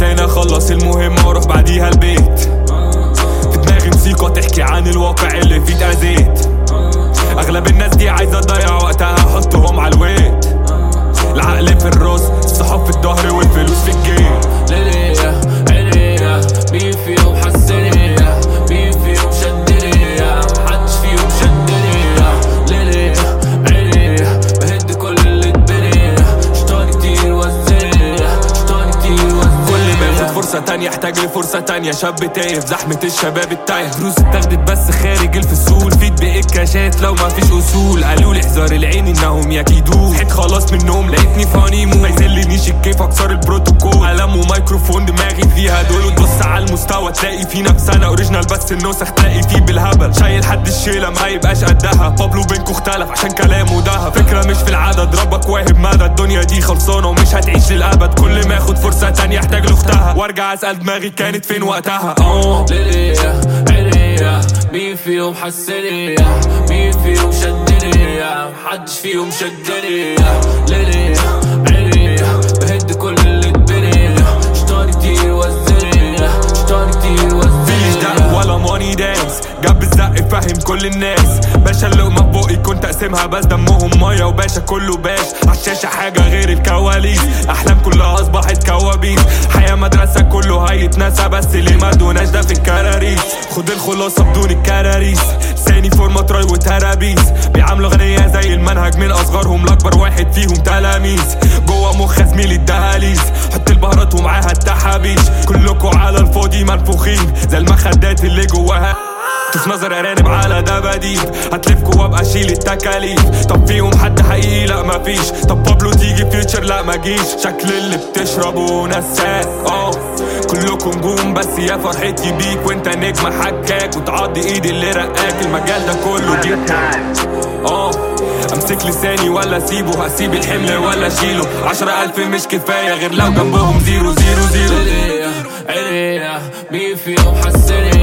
عشان اخلص المهمة واروح بعديها البيت في دماغي موسيقى تحكي عن الواقع اللي فيه اتأذيت اغلب الناس دي عايزة تضيع وقتها احطهم على الويت العقل في الراس الصحاب في الظهر والفلوس في الجيب ليليا عينيا مين فيهم حسني مين فيهم شدني محدش فيهم شدني ليليا عينيا بهد كل اللي اتبني شطان كتير وزني شطان كتير وزني كل ما ياخد فرصة تانية يحتاج لفرصة تانية شاب تايه في زحمة الشباب التايه دروس اتاخدت بس خارج الفصول فيد بإكاشات لو ما فيش أصول قالوا لي احذر العين إنهم يكيدوه صحيت خلاص من النوم لقيتني في هانيمون ما يذلنيش الكيف أكسر البروتوكول قلم وميكروفون دماغي فيها دول وتبص على المستوى تلاقي في نفسنا اوريجينال بس النسخ تلاقي فيه بالهبل شايل حد الشيلة ما يبقاش قدها بابلو بينكو اختلف عشان كلامه دهب فكرة مش في العدد ربك واهب مدى الدنيا دي خلصانة ومش هتعيش للأبد كل ما ياخد فرصة تانية يحتاج لاختها وارجع اسأل دماغي كانت فين وقتها اه ليليا عينيا مين فيهم حسني مين فيهم شدني محدش فيهم شدني ليليا عينيا بهد كل اللي اتبني شطان كتير وزني شطان كتير وزني فيش دق ولا ماني دانس جاب الزق فاهم كل الناس باشا اللقمة في بقي كنت اقسمها بس دمهم مية وباشا كله باش عالشاشة حاجة غير الكواليس احلام كلها اصبحت كوابيس حياة مدرسة كله هيتنسى بس ليه ما دوناش ده في الكراريس خد الخلاصة بدون الكراريس ثاني فورمة تراي وترابيس بيعاملوا غنية زي المنهج من اصغرهم لاكبر واحد فيهم تلاميذ جوه مخ زميلي الدهاليز حط البهارات ومعاها التحابيش كلكوا على الفاضي منفوخين زي المخدات اللي جواها في نظر ارانب على دباديب هتلفكوا وابقى اشيل التكاليف طب فيهم حد حقيقي لا مفيش طب بابلو تيجي فيوتشر لا مجيش شكل اللي بتشربه نساك اه كلكم نجوم بس يا فرحتي بيك وانت نجم حكاك وتعضي ايدي اللي رقاك المجال ده كله جيب اه امسك لساني ولا اسيبه هسيب الحمل ولا اشيله عشرة الف مش كفاية غير لو جنبهم زيرو زيرو زيرو ليليا عينيا مين فيهم حسني